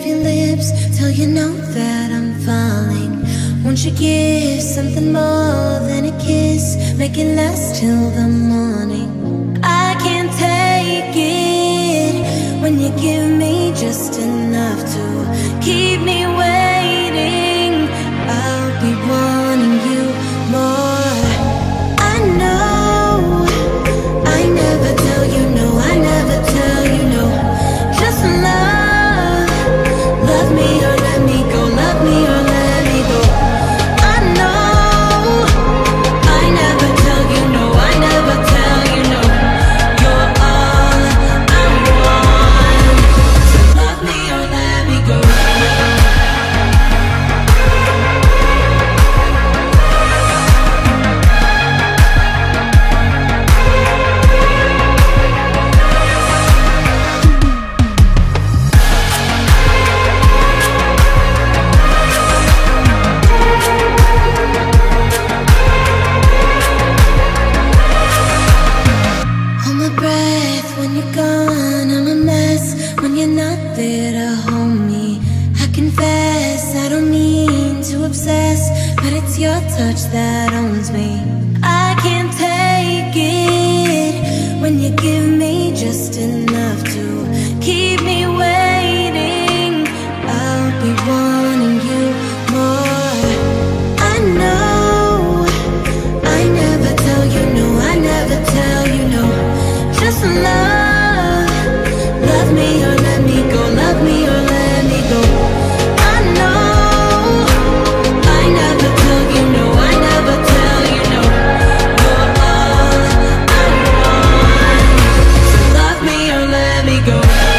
your lips till you know that I'm falling. Won't you give something more than a kiss? Make it last till the morning. I can't take it when you give me just enough to keep me waiting. I'll be wanting you more. I know I never tell you no, I never tell you no. Just love, love me or let me go, love me or let me go. I know I never tell you no, I never tell you no. You're all I want. So love me or let me go. Hold my breath when you're gone. I'm a mess when you're not there to hold me. I confess I don't mean to obsess, but it's your touch that owns me. I can't take it when you give me just enough to keep me waiting. I'll be wanting you more. I know I never tell you no, I never tell you no. Just love, love me or let me go, love me or let me go. I know I never tell you no, I never tell you no. You're all I want. So love me or let me go.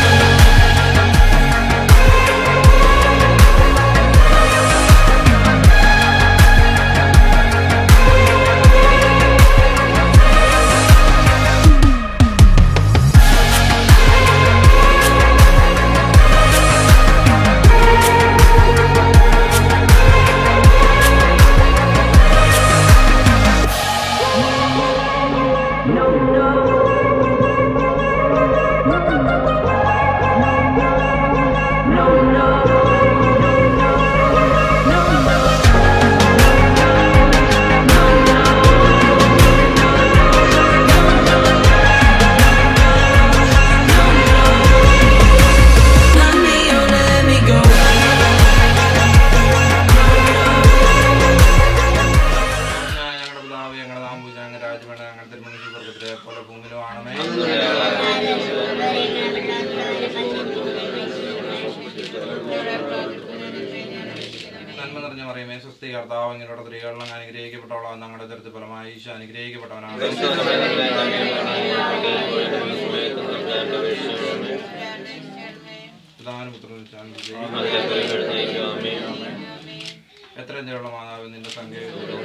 Love me or let me go. ഞങ്ങളുടെ പിതാവ് ഞങ്ങളുടെ നാമ്പൂജ ഞങ്ങളുടെ രാജ്യമാണ് ഞങ്ങളുടെ തിരുമണി വർഗത്തിലെ പോലെ ഭൂമിയിലും ആണമേ നന്മ നിറഞ്ഞ പറയുമേ സ്വസ്തി കർത്താവ് ഇങ്ങനെയുള്ള സ്ത്രീകളിലും അനുഗ്രഹിക്കപ്പെട്ടവളാണ് ഞങ്ങളുടെ തരത്തിൽ ഫലമായി ഈശോ അനുഗ്രഹിക്കപ്പെട്ടവനാണ് പിതാവിനും പുത്രനും എത്ര എന്തെയുള്ള മാതാവ് നിന്റെ സംഖ്യ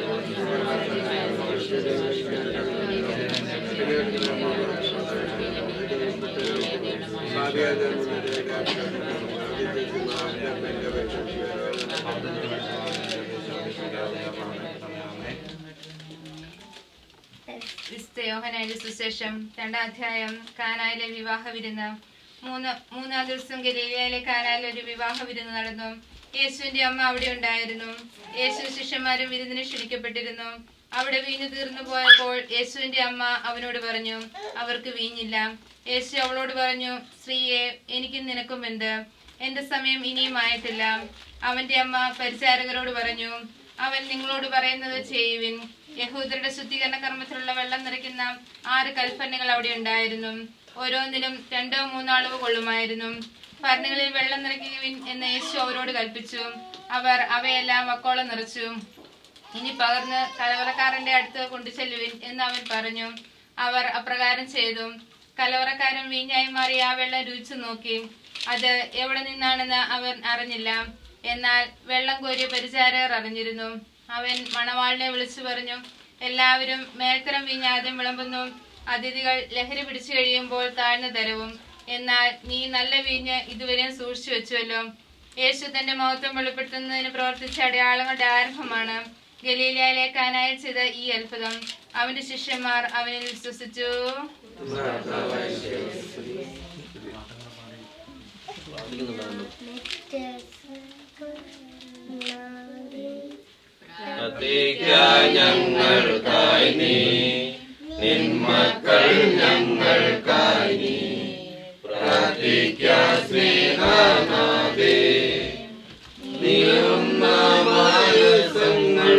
വിശുദ്ധ യോഹനായുടെ സുശേഷം രണ്ടാം അധ്യായം കാനായിലെ വിവാഹ വിരുന്ന് മൂന്ന് മൂന്നാം ദിവസം ഗലീലയിലെ കാനായിൽ ഒരു വിവാഹ വിരുന്ന് നടന്നു യേശുവിന്റെ അമ്മ അവിടെ ഉണ്ടായിരുന്നു യേശു ശിഷ്യന്മാരും വിരുന്നിന് ക്ഷണിക്കപ്പെട്ടിരുന്നു അവിടെ വീഞ്ഞു തീർന്നു പോയപ്പോൾ യേശുവിന്റെ അമ്മ അവനോട് പറഞ്ഞു അവർക്ക് വീഞ്ഞില്ല യേശു അവളോട് പറഞ്ഞു സ്ത്രീയെ എനിക്കും നിനക്കും എന്ത് എന്റെ സമയം ഇനിയും ആയിട്ടില്ല അവന്റെ അമ്മ പരിചാരകരോട് പറഞ്ഞു അവൻ നിങ്ങളോട് പറയുന്നത് ചെയ്യുവിൻ യഹൂദരുടെ ശുദ്ധീകരണ കർമ്മത്തിലുള്ള വെള്ളം നിറയ്ക്കുന്ന ആറ് കൽപ്പനകൾ അവിടെ ഉണ്ടായിരുന്നു ഓരോന്നിനും രണ്ടോ മൂന്നോ അളവ് കൊള്ളുമായിരുന്നു ഭരണികളിൽ വെള്ളം നിറയ്ക്കുവിൻ എന്ന് യേശു അവരോട് കൽപ്പിച്ചു അവർ അവയെല്ലാം വക്കോളം നിറച്ചു ഇനി പകർന്ന് കലവറക്കാരന്റെ അടുത്ത് കൊണ്ടുചെല്ലുവിൻ എന്ന് അവൻ പറഞ്ഞു അവർ അപ്രകാരം ചെയ്തു കലവറക്കാരൻ വീഞ്ഞായി മാറി ആ വെള്ളം രുചിച്ചു നോക്കി അത് എവിടെ നിന്നാണെന്ന് അവൻ അറിഞ്ഞില്ല എന്നാൽ വെള്ളം കോരിയ പരിചാരകർ അറിഞ്ഞിരുന്നു അവൻ മണവാളിനെ വിളിച്ചു പറഞ്ഞു എല്ലാവരും മേൽത്തരം വീഞ്ഞ് ആദ്യം വിളമ്പുന്നു അതിഥികൾ ലഹരി പിടിച്ചു കഴിയുമ്പോൾ താഴ്ന്നു തരവും എന്നാൽ നീ നല്ല വീഞ്ഞ് ഇതുവരെയും സൂക്ഷിച്ചു വെച്ചുവല്ലോ യേശു തന്റെ മഹത്വം വെളിപ്പെടുത്തുന്നതിന് പ്രവർത്തിച്ച അടയാളങ്ങളുടെ ആരംഭമാണ് ഗലീലയിലെ കാനായിൽ ചെയ്ത ഈ അത്ഭുതം അവന്റെ ശിഷ്യന്മാർ അവനിൽ വിശ്വസിച്ചു ഞങ്ങൾക്കായി നീ നിന്മക്കൾ ഞങ്ങൾക്കായി നീ പ്രാർത്ഥിക്ക സ്നേഹനാഥേ നീളുന്ന മാനസങ്ങൾ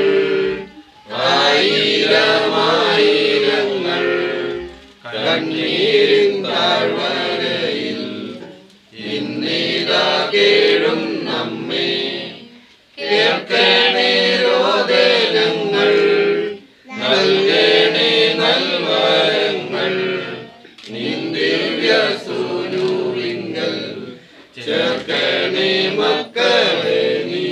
ആയിരമായിരങ്ങൾ കണ്ണീരിൻ താഴ്വരയിൽ ഇന്നിതാ കേഴും നമ്മെ കേൾക്കണേ രോദനങ്ങൾ നൽകണേ നൽവരങ്ങൾ നിന്ദിവ്യ സൂനുവിങ്കൽ ചേർക്കണേ മക്കളെ നീ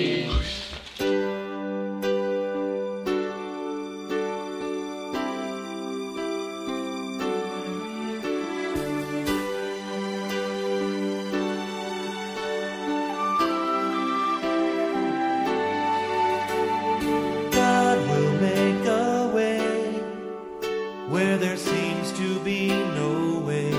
God will make a way where there seems to be no way.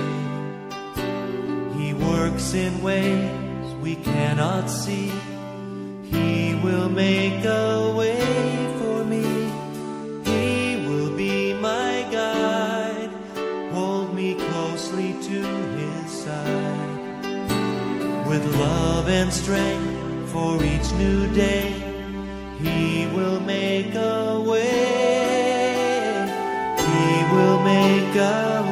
He works in ways we cannot see. He will make a way for me. He will be my guide. Hold me closely to his side. With love and strength for each new day. He will make a way. He will make a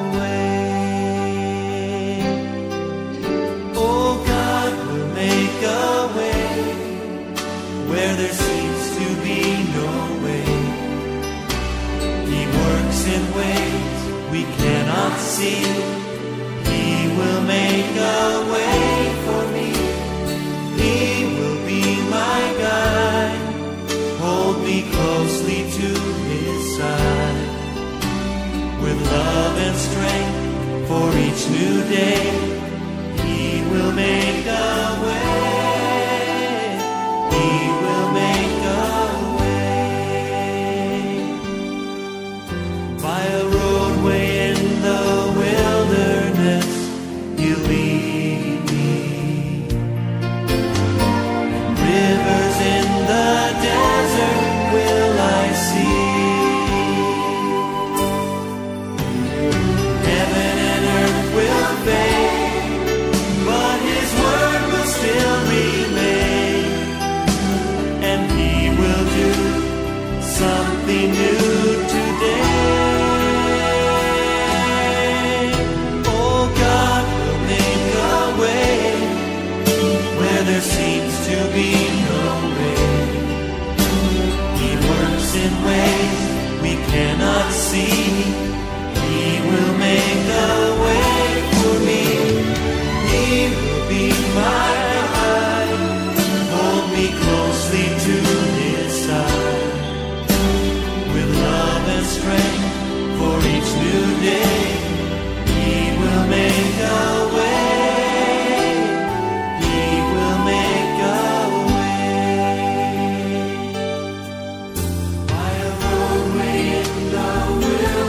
way. Oh, God will make a way where there seems to be no way. He works in ways we cannot see. He will make a way for me. He will be my guide. Hold me closely to his side. With love and strength for each new day, he will make a way. He will make a way. By a roadway in the wilderness, he'll lead me. Rivers in the desert will I see. Heaven and earth will fade, but His word will still remain, and He will do something new today. Oh, God will make a way where there seems to be no way. He works in ways we cannot see. He will make a way for me. He will be my guide. Hold me closely to his side. With love and strength for each new day. He will make a way. He will make a way. By a roadway in the wilderness.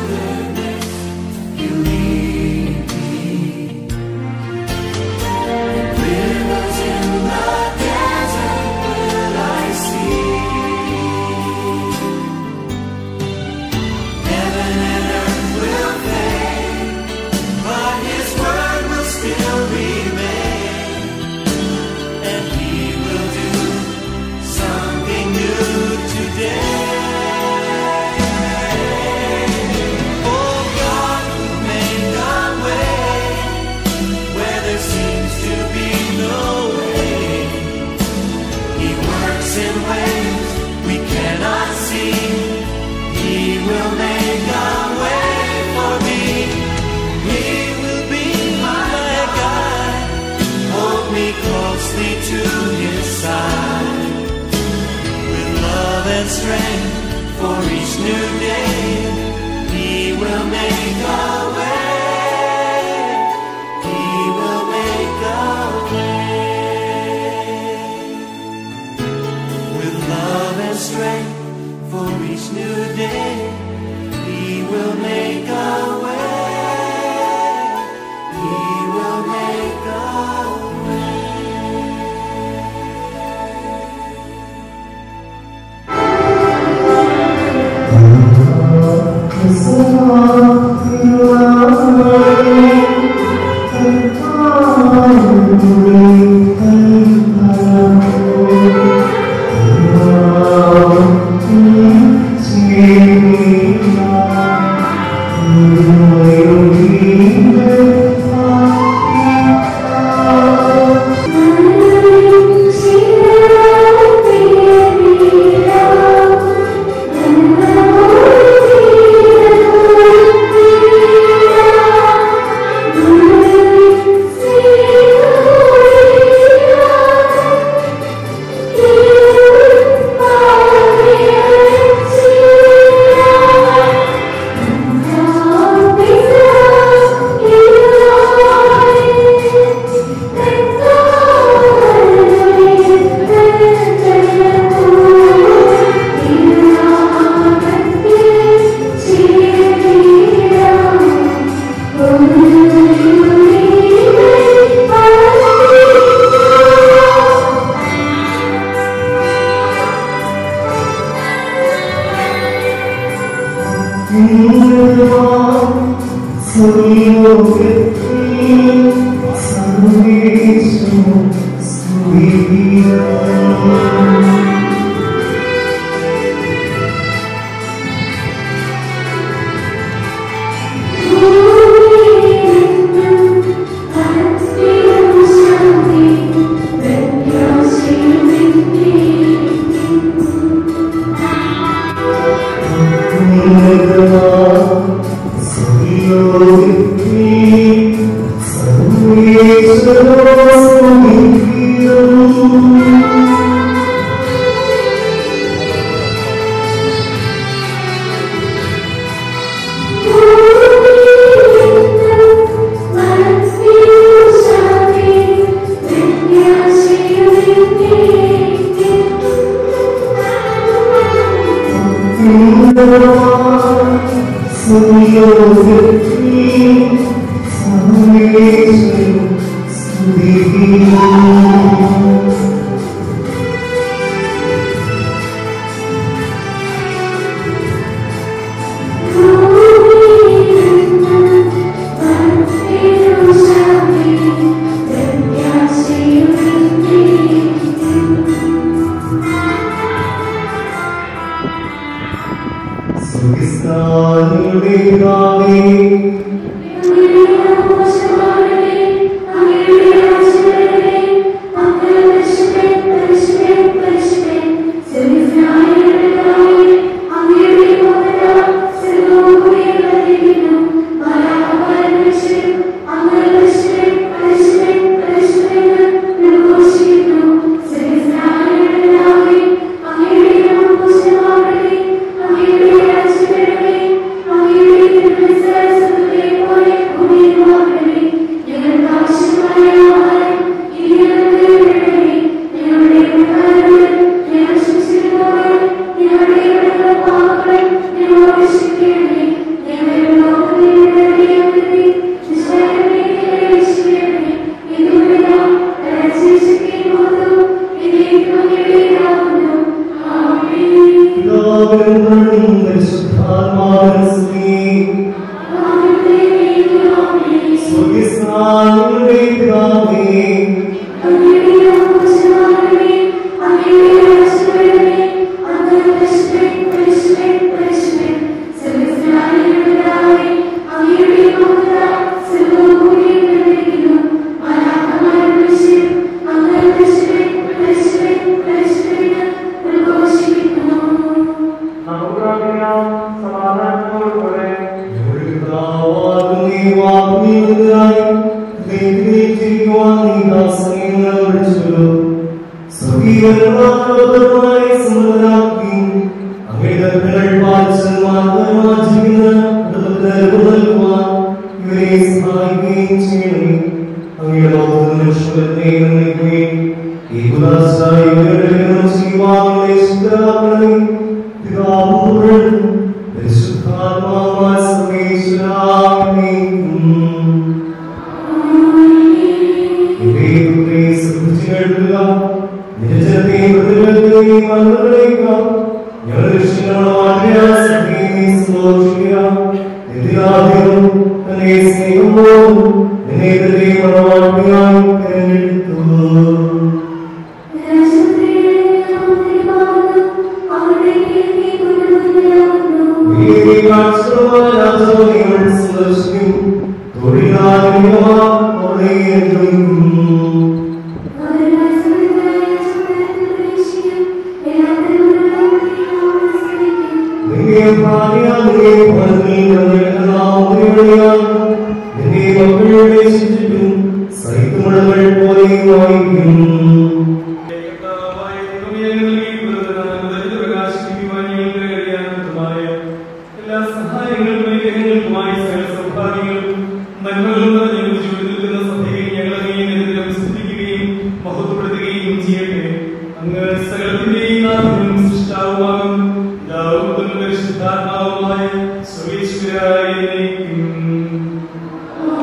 പരിശുദ്ധാത്മാവുമായ സർവേശ്വരായിരിക്കും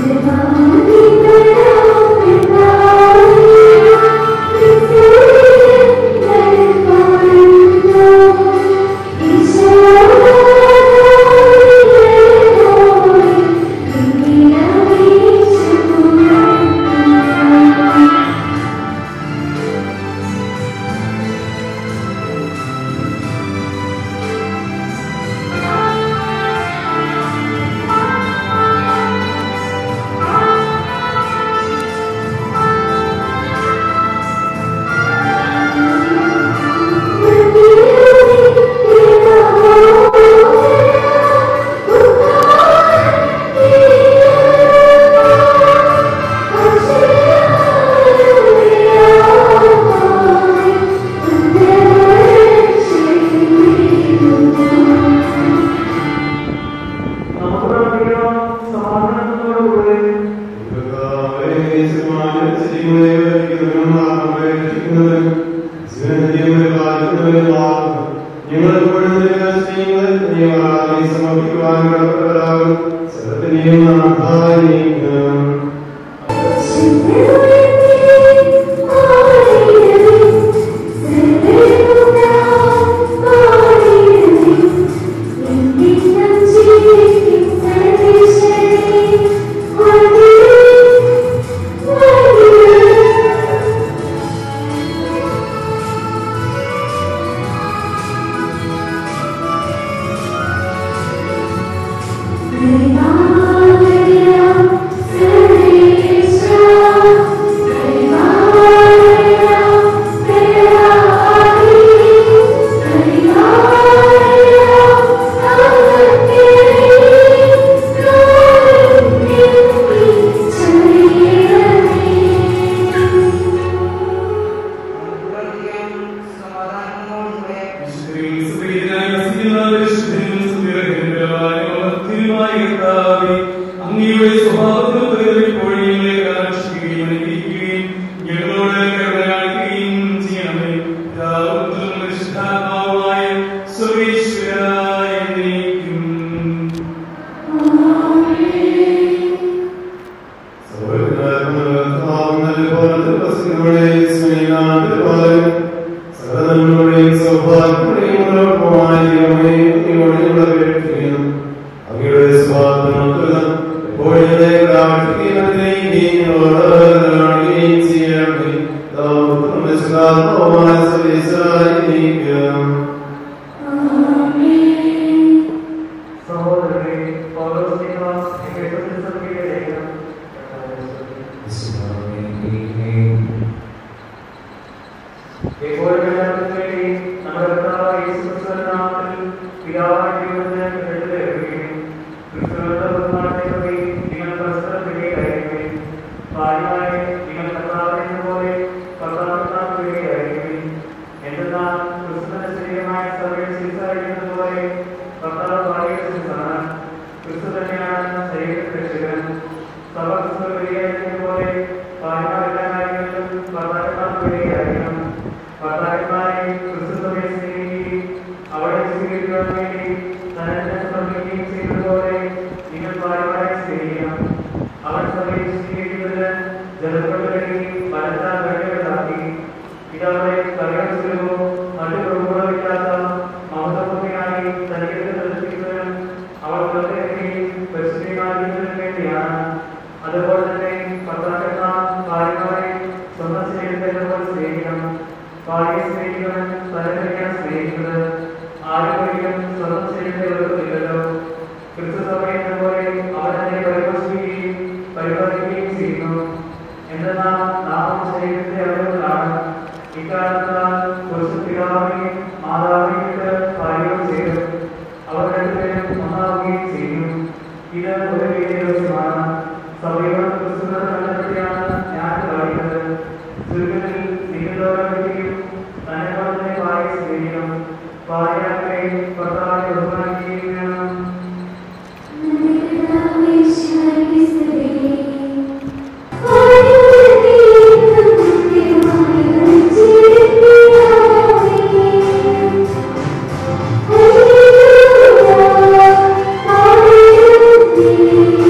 Hallelujah, hallelujah.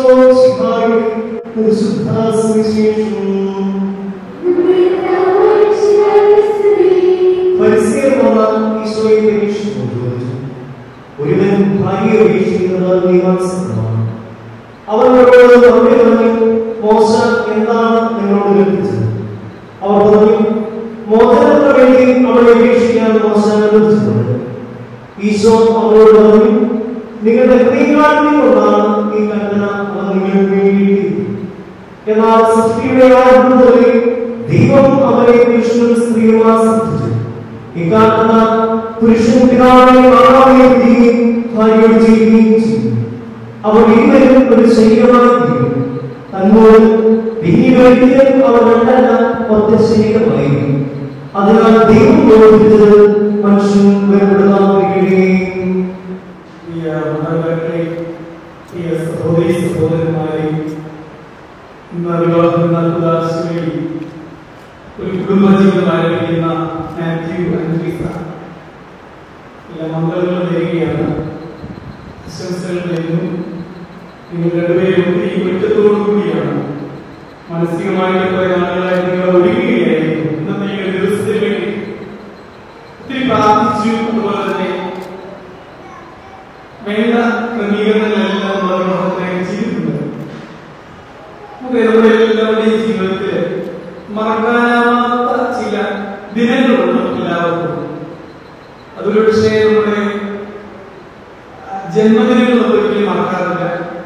ഒരുവൻ ഭാര്യയെ ഉപേക്ഷിക്കുന്നത് നിയമാനുസൃതമാണ് അവരോട് മറുപടി പറഞ്ഞു മോശ എന്താണ് നിങ്ങളോട് കൽപ്പിച്ചത് അവർ പറഞ്ഞു മോചനത്തിന് വേണ്ടി അവളെ ഉപേക്ഷിക്കാൻ മോശ അനുവദിച്ചിട്ടുണ്ട് ഈശോ അവരോട് പറഞ്ഞു നിങ്ങളുടെ ഹൃദയകാഠിന്യം കൊണ്ടാണ് ഈ കൽപ്പന അവർ നിങ്ങൾക്ക് വേണ്ടിയിരിക്കുന്നത് എന്നാൽ സൃഷ്ടിയുടെ ആരംഭം മുതലേ ദൈവം അവരെ പുരുഷനും സ്ത്രീയുമായി സൃഷ്ടിച്ചു ഇക്കാരണ പുരുഷൻ പിതാവിനെ മാതാവിനെ പിരിയുകയും ഭാര്യയോട് ചെയ്യുകയും ചെയ്യും അവർ ഇരുവരും ഒരു ശരീരമായി തീരും തന്നോട് പിന്നീട് ഒരിക്കലും അവർ രണ്ടല്ല ഒറ്റ ശരീരമായിരിക്കും അതിനാൽ ദൈവം പ്രവർത്തിച്ചത് മനുഷ്യൻ വേർപെടുത്താതിരിക്കുകയും പ്രിയ മാതാപിതാക്കളെ, പ്രിയ സഹോദരി സഹോദരന്മാരെ, ഇന്ന് വിവാഹം നൽകുന്ന ആശുപത്രിയിൽ ഒരു കുടുംബജീവിതം ആരംഭിക്കുന്ന മാത്യു അൻഡ്രീസ എല്ലാ മംഗളങ്ങളും നേരുകയാണ് ആശംസകൾ നേരുന്നു നിങ്ങൾ രണ്ടുപേരും ഒത്തിരി ഒറ്റത്തോടു കൂടിയാണ് മാനസികമായിട്ട് കുറെ നാളുകളായി നിങ്ങൾ ഒരുങ്ങുകയായിരുന്നു ഇന്നത്തെ ഈ ഒരു ദിവസത്തിന് വേണ്ടി ഒത്തിരി പ്രാർത്ഥിച്ചു അതുപോലെ തന്നെ വേണ്ട ക്രമീകരണങ്ങളെല്ലാം നമ്മളോടൊപ്പം ചെയ്തിട്ടുണ്ട് നമുക്ക് നമ്മുടെ എല്ലാവരുടെയും ജീവിതത്തിൽ മറക്കാനാവാത്ത ചില ദിനങ്ങളുണ്ട് എല്ലാവർക്കും അതൊരു പക്ഷേ നമ്മുടെ ആ, ജന്മദിനങ്ങൾ നമ്മൾ ഒരിക്കലും മറക്കാറില്ല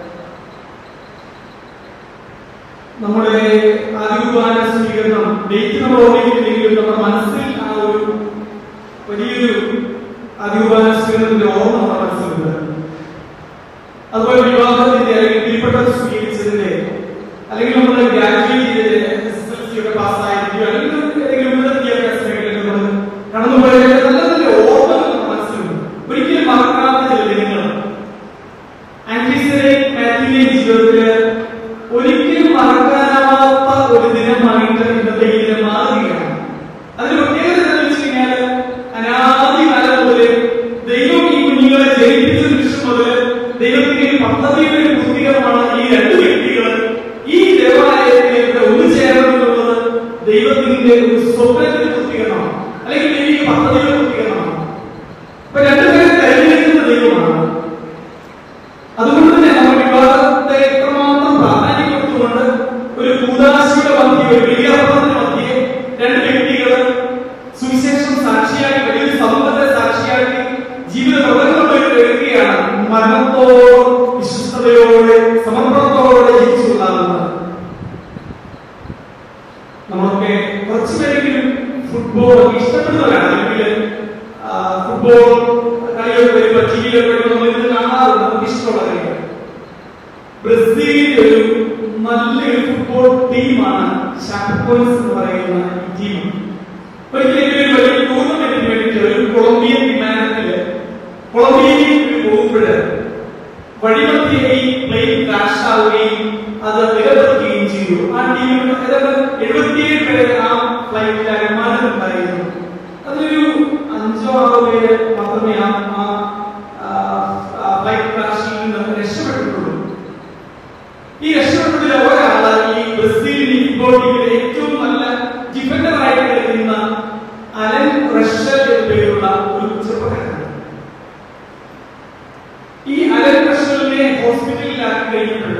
നമ്മുടെ ആദികുർബാന സ്വീകരണം ഡേറ്റ് നമ്മൾ ഓർമ്മിക്കുന്നില്ലെങ്കിലും നമ്മുടെ മനസ്സിൽ ആ ഒരു വലിയൊരു ആദികുർബാന സ്വീകരണത്തിന്റെ ഓർമ്മ നമ്മുടെ മനസ്സിലുണ്ട് അതുപോലെ വിവാഹത്തിന്റെ അല്ലെങ്കിൽ കീഴ്പ്പെട്ടത് സ്വീകരിച്ചതിന്റെ അല്ലെങ്കിൽ നമ്മൾ ഗ്രാജുവേറ്റ് ചെയ്തതിന്റെ എസ് എൽ സി ഒക്കെ പാസ്സായിരിക്കുകയോ അല്ലെങ്കിൽ ഏതെങ്കിലും ഉന്നത വിദ്യാഭ്യാസ മേഖലയിൽ നമ്മൾ കടന്നുപോയ നല്ല നല്ല ഓർമ്മകൾ നമ്മുടെ മനസ്സിലുണ്ട് ഒരിക്കലും മറക്കാത്ത ചില ദിനങ്ങൾ ആൻറ്റീസിനെ മാത്യുവിന്റെ ജീവിതത്തില് ഒരിക്കലും മറക്കാനാവാത്ത ഒരു ദിനമായിട്ട് ഇന്നത്തെ ഈ ദിനം മാറുകയാണ് അതിന് പ്രത്യേകത എന്താണെന്ന് വെച്ച് കഴിഞ്ഞാൽ അനാദി കാലം മുതൽ ദൈവം ഈ കുഞ്ഞുങ്ങളെ ജനിപ്പിച്ച നിമിഷം മുതൽ ദൈവത്തിന്റെ ഒരു പദ്ധതിയുടെ ഒരു പൂർത്തീകരണമാണ് ഈ രണ്ട് വ്യക്തികൾ ഈ ദേവാലയത്തിലേക്ക് ഒന്നുചേരണമെന്നുള്ളത് ദൈവത്തിന്റെ ഒരു സ്വപ്നത്തിന്റെ പൂർത്തീകരണമാണ് അല്ലെങ്കിൽ ദൈവിക പദ്ധതിയുടെ പൂർത്തീകരണമാണ് അപ്പൊ രണ്ടുപേരെ തെരഞ്ഞെടുക്കുന്ന ദൈവമാണ് അതുകൊണ്ട് തന്നെ നമ്മൾ വിവാഹത്തെ എത്രമാത്രം പ്രാധാന്യം കൊടുത്തുകൊണ്ട് ഒരു കൂതാശിയുടെ മധ്യ ഒരു ബലിയർപ്പണത്തിന്റെ മധ്യേ രണ്ട് വ്യക്തികൾ സുവിശേഷം സാക്ഷിയാക്കി വലിയൊരു സമൂഹത്തെ സാക്ഷിയാക്കി ജീവിത പ്രവർത്തനങ്ങളിലേക്ക് എടുക്കുകയാണ് മരണത്തോട് വിശ്വസ്തയോടെ സമർപ്പണത്തോടെ ജീവിച്ചു കൊള്ളാമെന്ന് നമ്മളൊക്കെ കുറച്ചുപേരെങ്കിലും ഫുട്ബോൾ ഇഷ്ടപ്പെടുന്നവരാണ് അല്ലെങ്കിൽ ആ, ഫുട്ബോൾ കളിയൊക്കെ വരുമ്പോൾ ടിവിയിലൊക്കെ വരുമ്പോൾ നമ്മൾ ഇത് കാണാറുണ്ട് നമുക്ക് ഇഷ്ടമുള്ള കളികൾ ബ്രസീലിന്റെ ഒരു നല്ലൊരു ഫുട്ബോൾ ടീമാണ് ഷാക്കോൻസ് എന്ന് പറയുന്ന ഈ ടീം ഒരിക്കലും ഒരു വലിയ ടൂർണമെന്റിന് വേണ്ടിയിട്ട് ഒരു കൊളംബിയൻ വിമാനത്തില് കൊളംബിയയിലേക്ക് പോകുമ്പോൾ വഴിമധ്യേ ഈ പ്ലെയിൻ ക്രാഷ് ആവുകയും അത് നിലനിർത്തുകയും ചെയ്തു ആ ടീമിൽ ഏതാണ്ട് എഴുപത്തിയേഴ് പേര് ആ ഫ്ലൈറ്റിൽ അരമാനുണ്ടായിരുന്നു അതിലൊരു അഞ്ചോ ആറോ പേര് മാത്രമേ ആ ഫ്ലൈറ്റ് ക്രാഷിൽ നിന്ന് രക്ഷപ്പെട്ടിട്ടുള്ളൂ ഈ രക്ഷപ്പെട്ടതിൽ ഒരാള് ഈ ബ്രസീലിയൻ ഫുട്ബോൾ ടീമിലെ ഏറ്റവും നല്ല ഡിഫൻഡർ ആയിട്ട് കളിക്കുന്ന അലൻ റഷൽ എന്ന പേരുള്ള ഒരു ചെറുപ്പക്കാരനാണ് ഈ അലൻ റഷലിനെ ഹോസ്പിറ്റലിലാക്കി കഴിഞ്ഞിട്ടുണ്ട്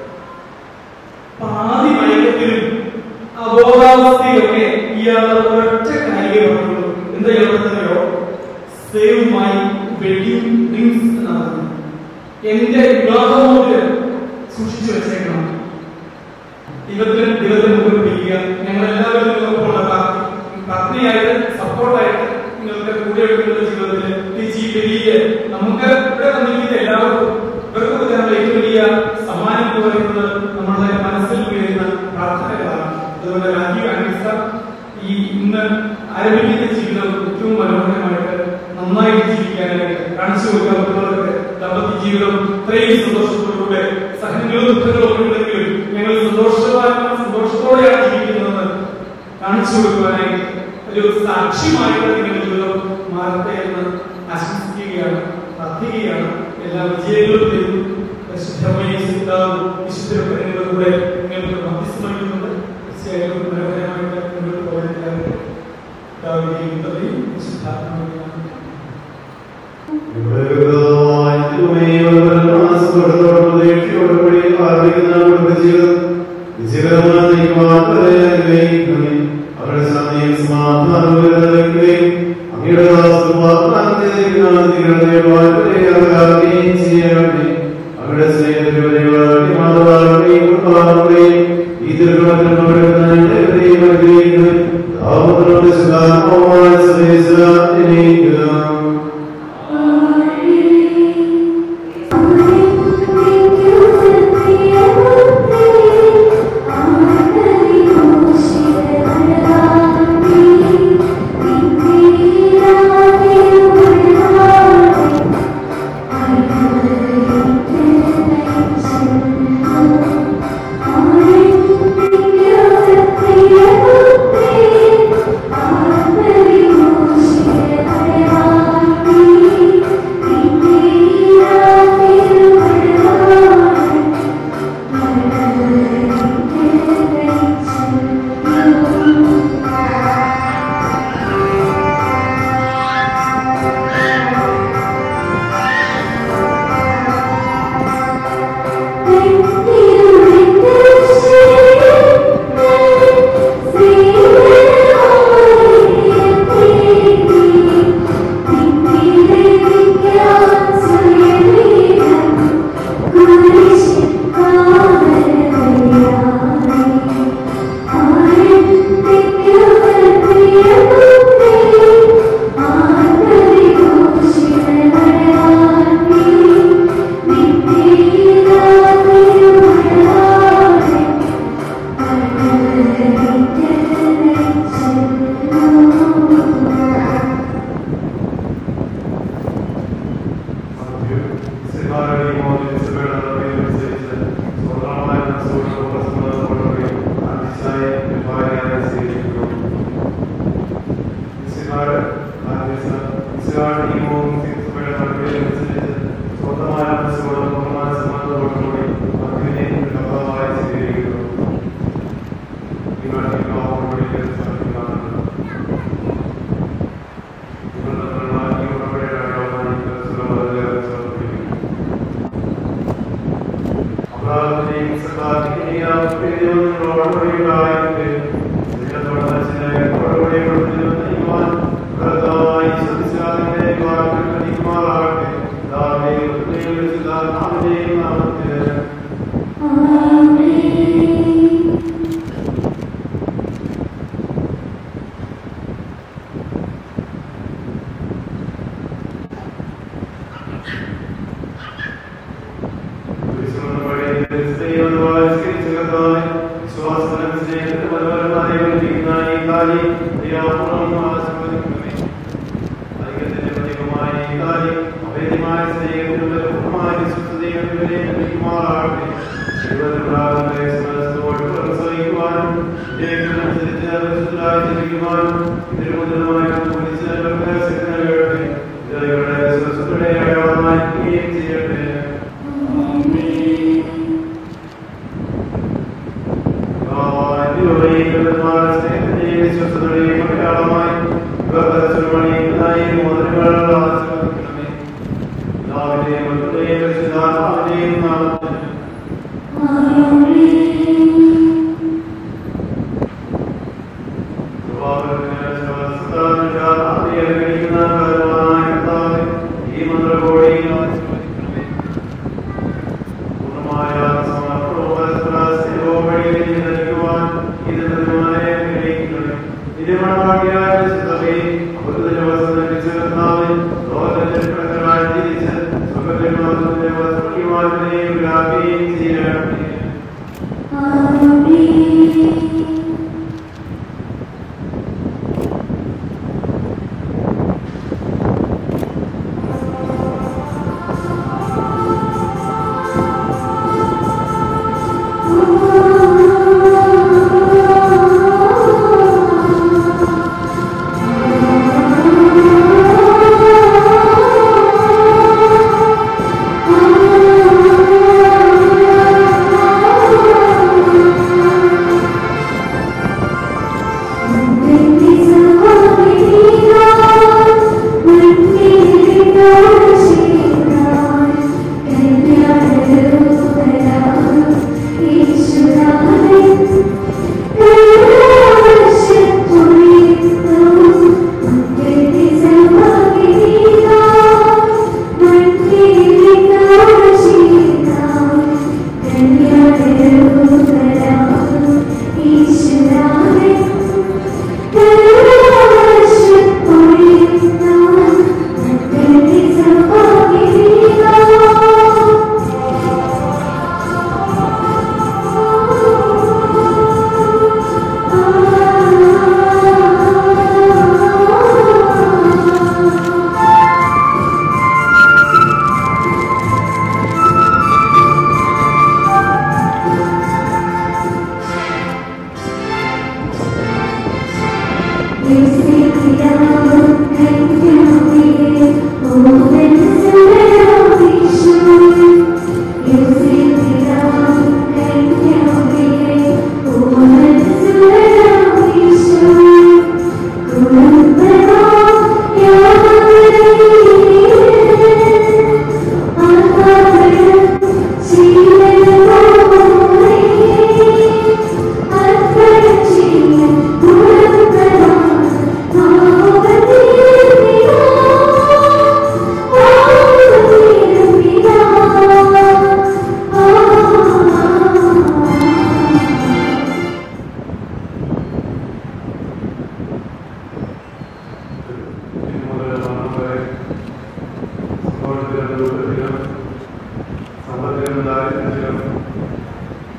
പാതി മയക്കത്തിലും അബോധാവസ്ഥയിലൊക്കെ ഇയാൾ ഒരൊറ്റ കാര്യം പറഞ്ഞുള്ളൂ എന്താ ഇയാളെന്നറിയോ സേവ് മൈ വെഡിങ് റിങ്സ് എന്നാണ് പറഞ്ഞത്. എന്റെ വിവാഹമോട് സൂക്ഷിച്ചു വെച്ചേക്കണം ദൈവത്തിന് ദൈവത്തിന് മുമ്പിൽ പിടിക്കുക ഞങ്ങൾ എല്ലാവരും നിങ്ങൾക്കുള്ള പ്രാർത്ഥനയായിട്ട് സപ്പോർട്ടായിട്ട് നിങ്ങൾക്ക് കൂടെ നിങ്ങളുടെ ജീവിതത്തിൽ ഈ വലിയ നമുക്ക് ഇവിടെ വന്നിരിക്കുന്ന എല്ലാവർക്കും ഇവർക്കൊക്കെ തരുന്ന ഏറ്റവും വലിയ സമ്മാനം എന്ന് പറയുന്നത് നമ്മളുടെ മനസ്സിൽ വരുന്ന പ്രാർത്ഥനകളാണ് അതുകൊണ്ട് രാജീവ് അനീസ ഈ ഇന്ന് ആരംഭിക്കുന്ന ജീവിതം ഏറ്റവും മനോഹരമായിട്ട് നന്നായിട്ട് ജീവിക്കാനായിട്ട് കാണിച്ചു കൊടുക്കാൻ പറ്റുന്നവർക്ക് ദമ്പതി ജീവിതം ഇത്രയും സന്തോഷത്തോടുകൂടെ സഹനങ്ങളും ദുഃഖങ്ങളും ഒക്കെ ഉണ്ടെങ്കിലും ഞങ്ങൾ സന്തോഷവാൻ സന്തോഷത്തോടെയാണ് ജീവിക്കുന്നതെന്ന് കാണിച്ചു കൊടുക്കുവാനായിട്ട് ഒരു സാക്ഷ്യമായിട്ട് നിങ്ങളുടെ ജീവിതം മാറട്ടെ എന്ന് ആശംസിക്കുകയാണ് പ്രാർത്ഥിക്കുകയാണ് എല്ലാ വിജയങ്ങളും തരും പരിശുദ്ധമായ ചിന്താവും വിശുദ്ധരൊക്കെ നിങ്ങളുടെ കൂടെ നിങ്ങൾക്ക് മധ്യസ്ഥം വഹിക്കുന്നുണ്ട് തീർച്ചയായിട്ടും മനോഹരമായിട്ട് മുന്നോട്ട് പോകാനായിട്ട് പിതാവിന്റെയും പുത്രന്റെയും വിശുദ്ധാത്മാവിന്റെയും ും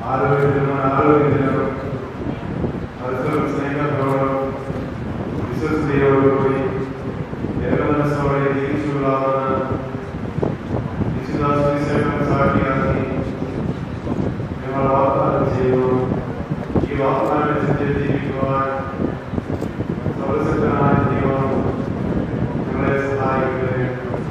ആരോഗ്യത്തിനും ആരോഗ്യത്തിനും പരസ്പരം സ്നേഹത്തോടും വിശ്വസ്തയോടുകൂടി ഏകമനസ്സോടെ ജീവിച്ചുകൊള്ളാമെന്ന് വിശുദ്ധ സുവിശേഷം സാക്ഷിയാക്കി ഞങ്ങൾ വാഗ്ദാനം ചെയ്യുന്നു ഈ വാഗ്ദാനം ചെയ്ത് ജീവിക്കുവാൻ സർവശക്തനായ ദൈവം ഞങ്ങളെ സഹായിക്കുകയും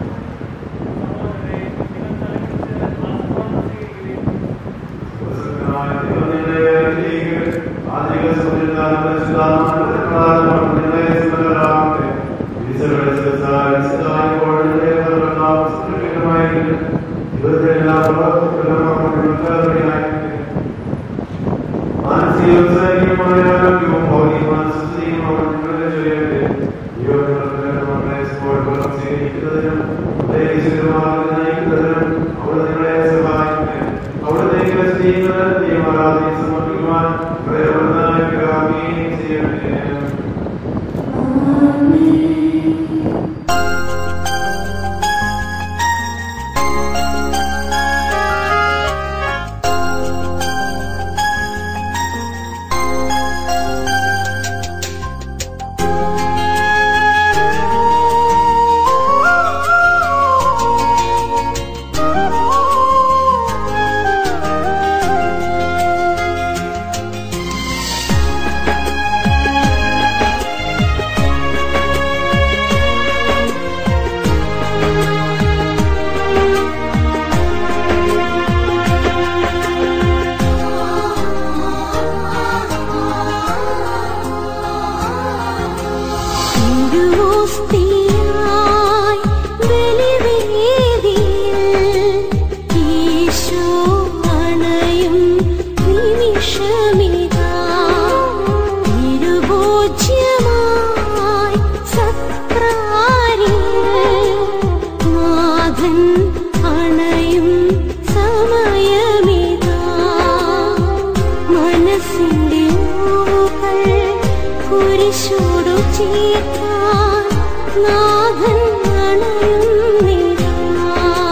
സർവശക്തനായ ദൈവം ഞങ്ങളെ അനുഗ്രഹിക്കുകയും ആധുനിക സമുദ്രത്താലും പരിശുദ്ധാത്മാവിന്റെ ഞങ്ങളെ സുന്ദരരാകട്ടെ. ഈശ്വരയുടെ ശിരസ്സായ വിശുദ്ധമായപ്പോൾ ഞങ്ങളെ സർവ്വനാം സുരക്ഷിതമായിരിക്കും. ജീവിതത്തിലെ എല്ലാ പ്രവർത്തനത്തിലും ഞങ്ങൾക്ക് കരുണയായിരിക്കട്ടെ. മാനസികവും ശാരീരികവുമായ ആരോഗ്യവും ഭൗതികമായ സുസ്ഥിതിയും അവർ നിങ്ങളെ ചൊരിയട്ടെ. ദൈവത്തിന്റെ നമ്മളെ സ്പോർട്സ് സ്വീകരിക്കുന്നതിനും ഉദയശീലമാർഗ്ഗം നയിക്കുന്നതിനും അവിടെ നിങ്ങളെ സഹായിക്കട്ടെ. അവിടുത്തെ ചെയ്യുന്നതിന് ദൈവമാരാധനയെ സമർപ്പിക്കുവാൻ പ്രേരണ ചെയ്യട്ടെ തിരുവോസ്തിയായി ബലിവേദിയിൽ ഈശോ അണയും നിമിഷമിതാ. തിരുഭോജ്യമായി സത്രാരിൽ നാഥൻ അണയും സമയമിതാ മനസ്സിന്റെ നോവുകൾ കുരിശോടു ചേർക്കാൻ നാഥൻ അണയുന്നിതാ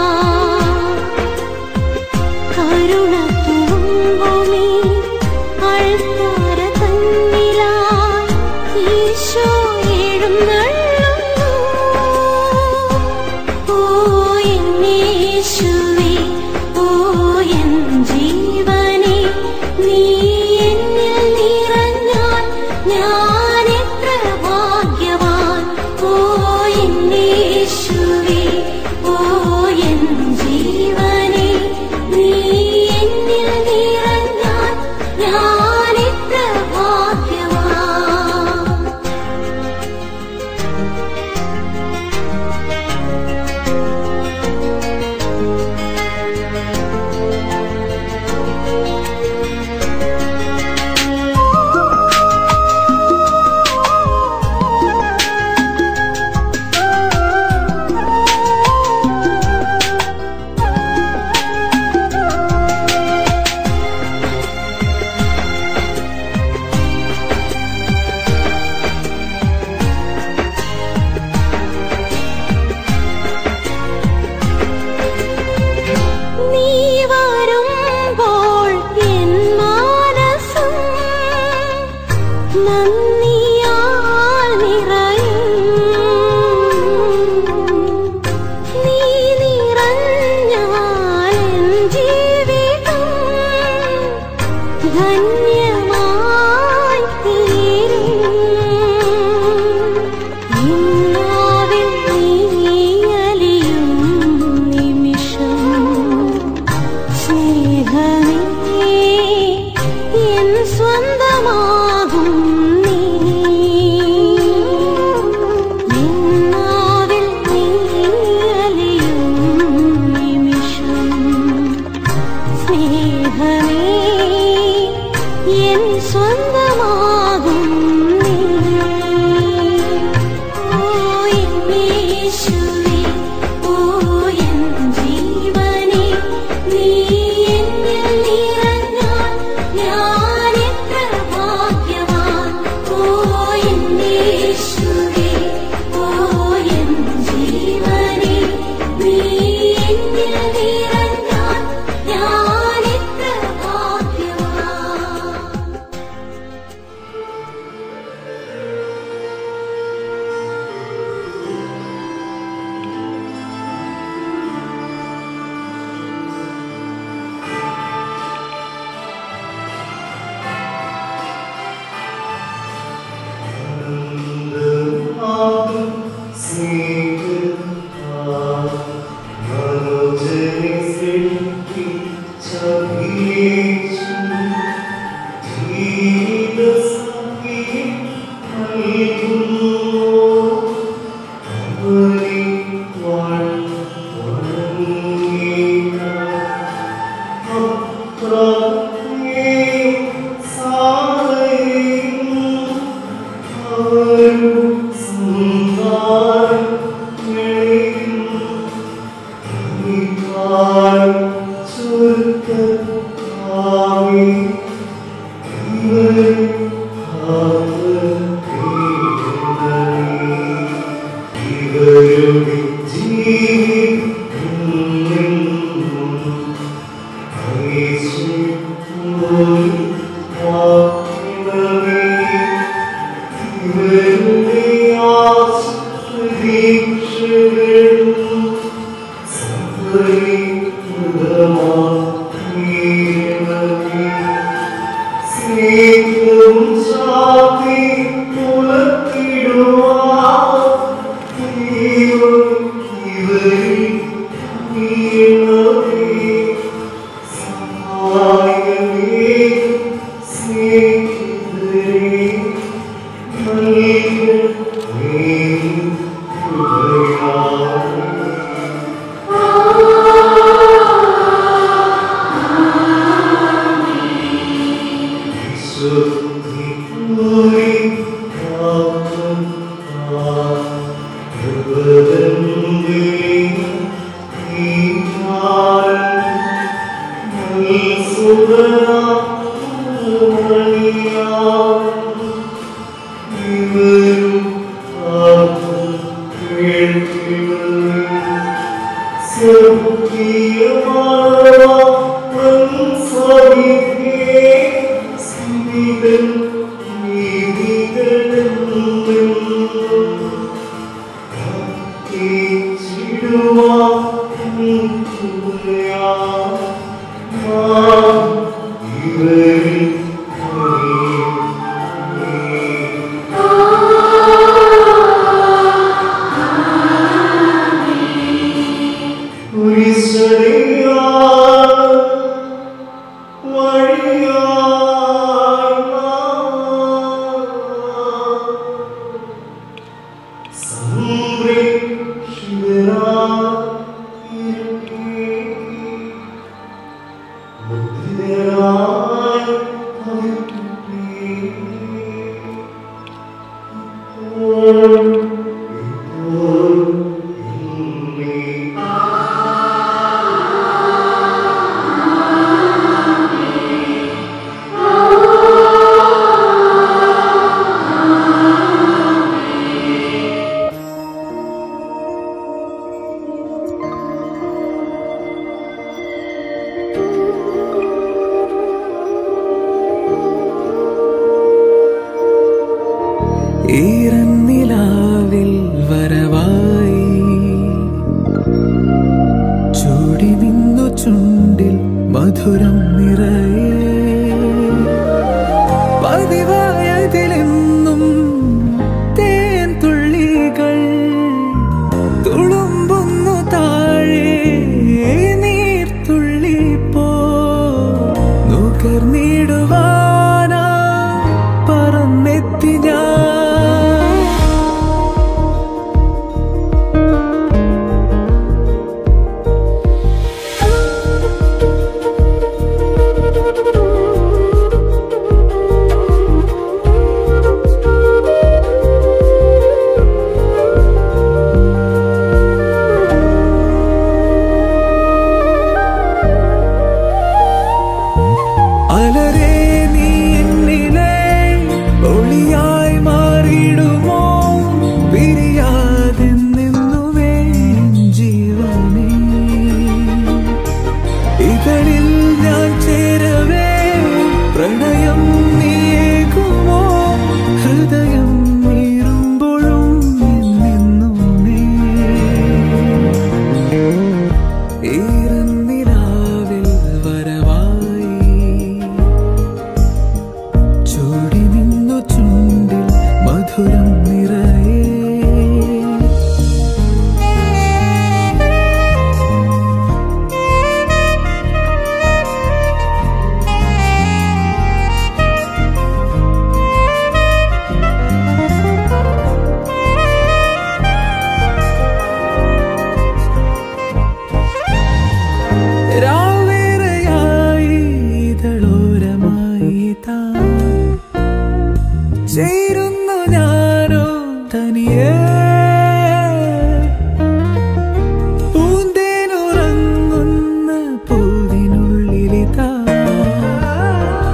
കരുണ തൂങ്ങുമീ അൾത്താര തന്നിലായി ഈശോ എഴുന്നള്ളുന്നു. ഓ എന്നേശുവേ, ഓ എൻ ജീവനേ, നീ എന്നിൽ നിറഞ്ഞാൽ ഞാൻ എത്ര ഭാഗ്യവാൻ. ഓ എന്നേശുവേ, ഓ എൻ ജീവനേ, നീ എന്നിൽ നിറഞ്ഞാൽ ഞാൻ എത്ര ഭാഗ്യവാൻ. നീ വരുമ്പോൾ എൻ മാനസം നന്ദിയാൽ നിറയും നീ നിറഞ്ഞാൽ എൻ ജീവിതം ധന്യമായി തീരും ഇന്നാവിൽ നീയലിയും നിമിഷം സ്നേഹമേ എൻ സ്വന്തമാകും നീ ഇന്നാവിൽ നീയലിയും നിമിഷം സ്നേഹമേ എൻ സ്വന്തമാകും നീ ഓ എന്നേശുവേ ഓ എൻ ജീവനേ നീ എന്നിൽ നിറഞ്ഞാൽ ഞാൻ എത്ര ഭാഗ്യവാൻ ഓ എന്നേശുവേ ഓ എൻ ജീവനേ നീ എന്നിൽ നിറഞ്ഞാൽ ഞാൻ എത്ര ഭാഗ്യവാൻ ഈറന്നിലാവിൽ വരവായി ചൂടി നിന്നു ചുണ്ടിൽ മധുരം നിറയെ പതിവായതിലെന്നും തേൻ തുള്ളികൾ തുളുമ്പുന്നു താഴെ നീർത്തുള്ളി പോ നുകർന്നിടുവാനാ പറന്നെത്തി ഞാൻ അലരേ നീ എന്നിലെ ഒളിയായി മാറിയിടുമോ പിരിയാതെ നിന്നുവേ ജീവനേ ഇതളിൽ ഞാൻ ചേരവേ പ്രണയം നീയേകുമോ ഹൃദയം നീറുമ്പോഴും നിന്നു നീ ഈറന്നിലാവിൽ വരവായി ചൂടി നിന്നു ചുണ്ടിൽ മധുരം നിറയെ രാവേറെയായി ഇതളോരമായി താ ചേരുന്നു ഞാനോ തനിയേ പൂന്തേനുറങ്ങുന്ന പൂവിനുള്ളിലിതാ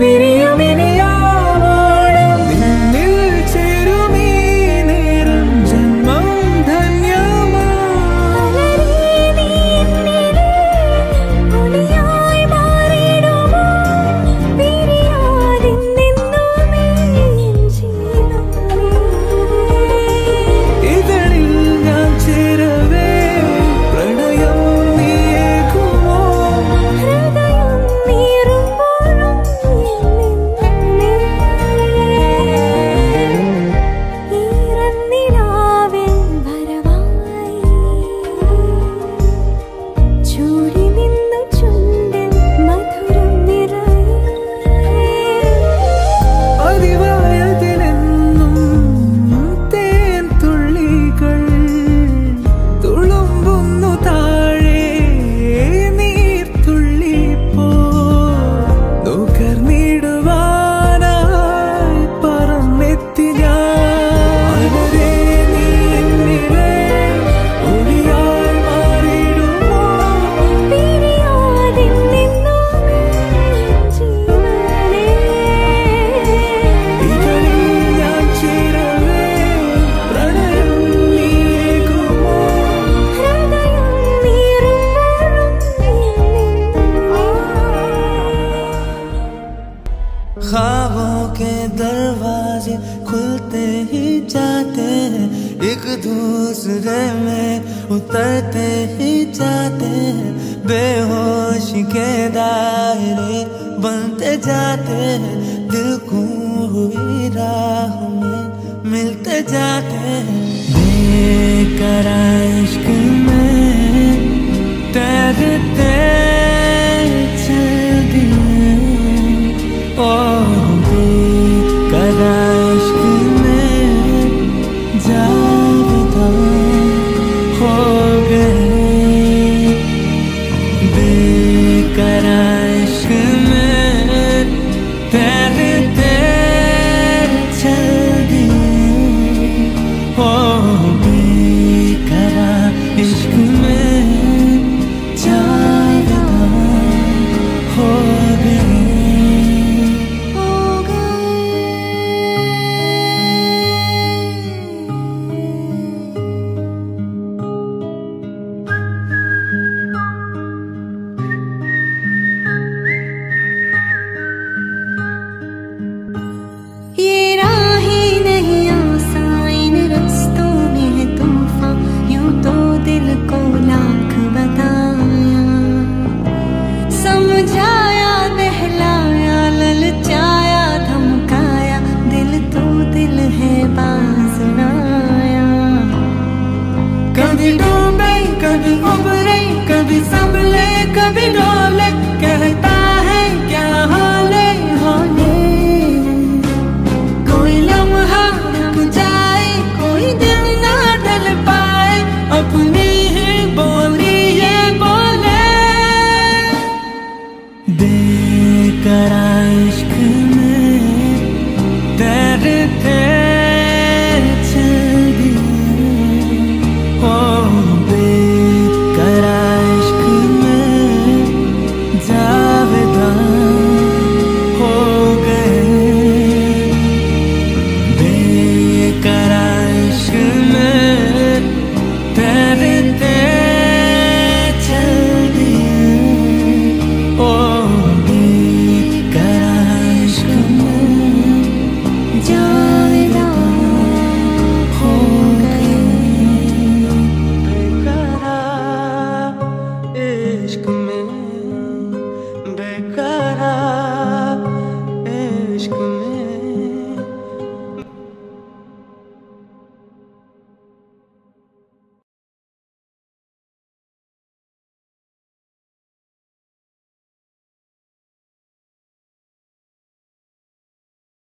വിരിയുമിനിയാവോളം നിന്നിൽ ചേരുമീ നേരം ജന്മം ധന്യമാ ഒളിയായി മാറിയിടുമോ പിരിയാതിന്നെന്നുമേ ജീവനേ ഇതളിൽ ഞാൻ ചേരവേ പ്രണയം നീയേകുമോ ഹൃദയം നീറുമ്പോഴും ഈറന്നിലാവിൻ വരവായി ചൂടി നിന്നു ചുണ്ടിൽ മധുരം നിറയെ പതിവായതിലെന്നും തേൻ തുള്ളികൾ തുളുമ്പുന്നു താഴെ നീർത്തുള്ളി പോ നുകർന്നിടുവാനായി പറന്നെത്തി ഞാൻ അലരേ നീ എന്നിലെ ഒളിയായി മാറിയിടുമോ പിരിയാതിന്നെന്നുമേ ജീവനേ ഇതളിൽ ഞാൻ ചേരവേ പ്രണയം നീയേകുമോ ഹൃദയം നീറുമ്പോഴും ख्वाबों के दरवाजे खुलते ही जाते हैं एक दूसरे में उतरते ही जाते हैं बेहोशी के दायरे बनते जाते हैं दिल को हुई राह में मिलते जाते हैं बेकरार इश्क में तैरते